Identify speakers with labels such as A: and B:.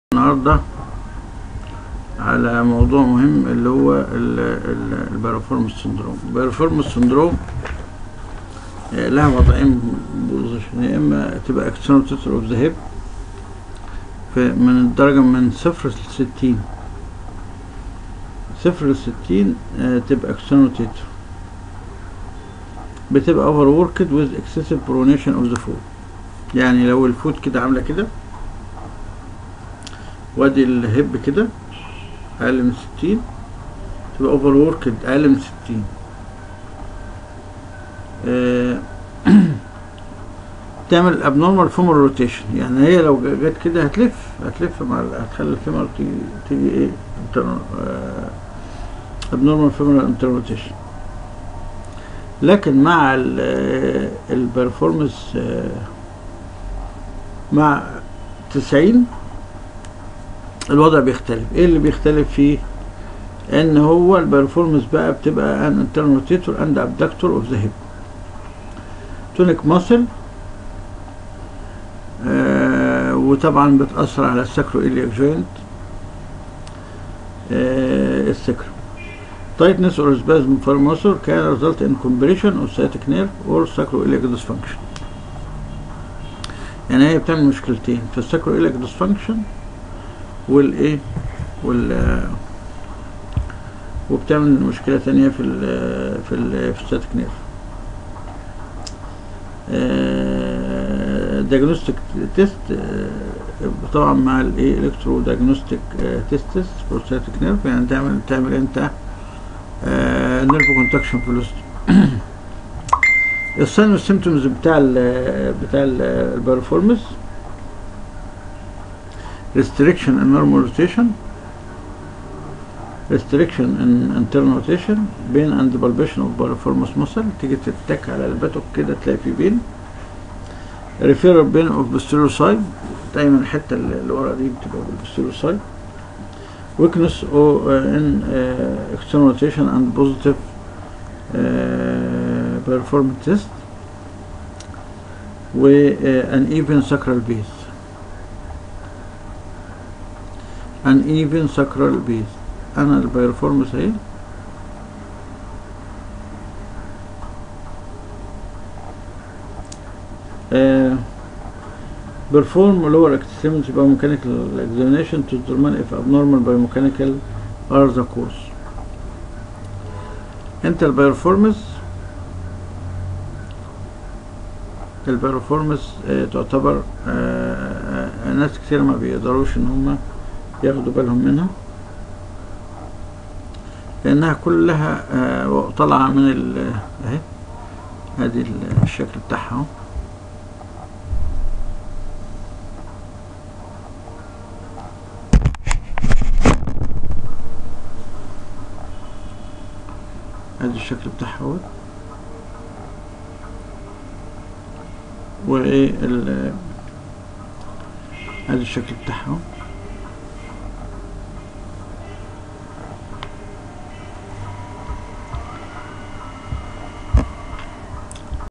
A: النهاردة على موضوع مهم اللي هو البارافورمس سندروم البارافورمس سندروم لها وضعين بوزيشن يا اما تبقى اكسترنال توتر اوف ذا هيب من الدرجة من صفر لستين صفر لستين تبقى اكسترنال توتر بتبقى اوفر وركد ويز اكسسيف برونيشن اوف ذا فود يعني لو الفود كده عاملة كده وادي الهب كده اقل من ستين تبقى اوفر وركد اقل من ستين تعمل ابنورمال فيمر روتيشن يعني هي لو جت كده هتلف هتلف مع هتخلي الفيمر تيجي تيجي ايه ابنورمال فيمر انتر روتيشن لكن مع البرفورمانس مع تسعين الوضع بيختلف ايه اللي بيختلف فيه ان هو البرفورمانس بقى بتبقى ان انترنال روتيتور اند ابدكتور اوف ذا هيب تونيك ماسل آه وطبعا بتأثر على السكرو إلياك جوينت آه السكرو tightness or spasm for muscle can result in compression of sciatic nerve or sacroiliac dysfunction يعني هي بتعمل مشكلتين في الساكروإلياك dysfunction والايه وال وبتعمل مشكلة تانية في ال في ال في الساتيك نيرف دياجنوستيك تيست طبعا مع الايه الكترو دياجنوستيك تيستس بروستاتيك نيرف يعني تعمل تعمل انت نيرف كونتاكشن فيلوسيتي الساين والسيمتومز بتاع ال بتاع البرفورمس restriction in normal rotation restriction in internal rotation بين and palpation of piriformis muscle تيجي تتك على الباتوك كده تلاقي في بين referral بين of posterior side دايما الحته اللي ورا دي بتبقى بالposterior side weakness or uh, in uh, external rotation and positive uh, performance test و uh, uneven sacral base uneven sacral base انا البيرفورمس اهي uh, perform lower extremity biomechanical examination to determine if abnormal biomechanical are the cause انت البيرفورمس البيرفورمس اه تعتبر اه ناس كتير ما بيقدروش ان هم ياخدوا بالهم منها لانها كلها اه طالعه من ال اهي ادي الشكل بتاعها اهو ادي الشكل بتاعها اهو وايه ال ادي الشكل بتاعها